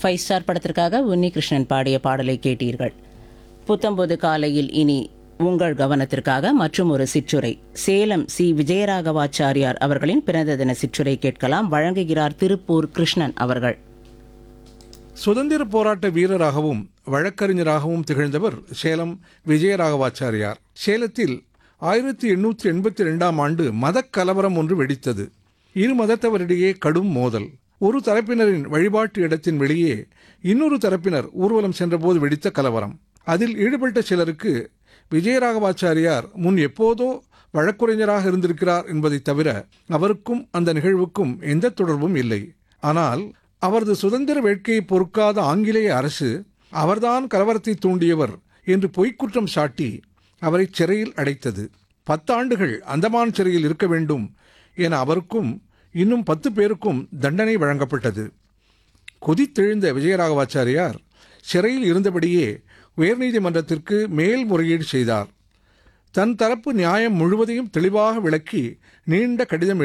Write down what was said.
five star படத்திற்காக உன்னி கிருஷ்ணன் பாடிய பாடலை கேட்டீர்கள் புத்தம்பது காலையில் இனி உங்கள் கவனத்திற்காக மற்றும் ஒரு சிற்றுரை சேலம் சி விஜயராகவாச்சாரியார் அவர்களின் பிறந்த தின சிற்றுரை கேட்கலாம் வழங்குகிறார் திருப்பூர் கிருஷ்ணன் அவர்கள் சுதந்திர போராட்ட வீரராகவும் வழக்கறிஞராகவும் திகழ்ந்தவர் சேலம் விஜயராகவாச்சாரியார் சேலத்தில் ஆயிரத்தி எண்ணூற்றி எண்பத்தி ரெண்டாம் ஆண்டு மதக் கலவரம் ஒன்று வெடித்தது இரு மதத்தவரிடையே கடும் மோதல் ஒரு தரப்பினரின் வழிபாட்டு இடத்தின் வெளியே இன்னொரு தரப்பினர் ஊர்வலம் சென்றபோது வெடித்த கலவரம் அதில் ஈடுபட்ட சிலருக்கு விஜயராகவாச்சாரியார் முன் எப்போதோ வழக்குரைஞராக இருந்திருக்கிறார் என்பதைத் தவிர அவருக்கும் அந்த நிகழ்வுக்கும் எந்த தொடர்பும் இல்லை ஆனால் அவரது சுதந்திர வேட்கையை பொறுக்காத ஆங்கிலேய அரசு அவர்தான் கலவரத்தை தூண்டியவர் என்று பொய்க்குற்றம் சாட்டி அவரை சிறையில் அடைத்தது பத்தாண்டுகள் அந்தமான் சிறையில் இருக்க வேண்டும் என அவருக்கும் இன்னும் பத்து பேருக்கும் தண்டனை வழங்கப்பட்டது கொதித்தெழுந்த விஜயராகவாச்சாரியார் சிறையில் இருந்தபடியே உயர்நீதிமன்றத்திற்கு மேல்முறையீடு செய்தார் தன் தரப்பு நியாயம் முழுவதையும் தெளிவாக விளக்கி நீண்ட கடிதம்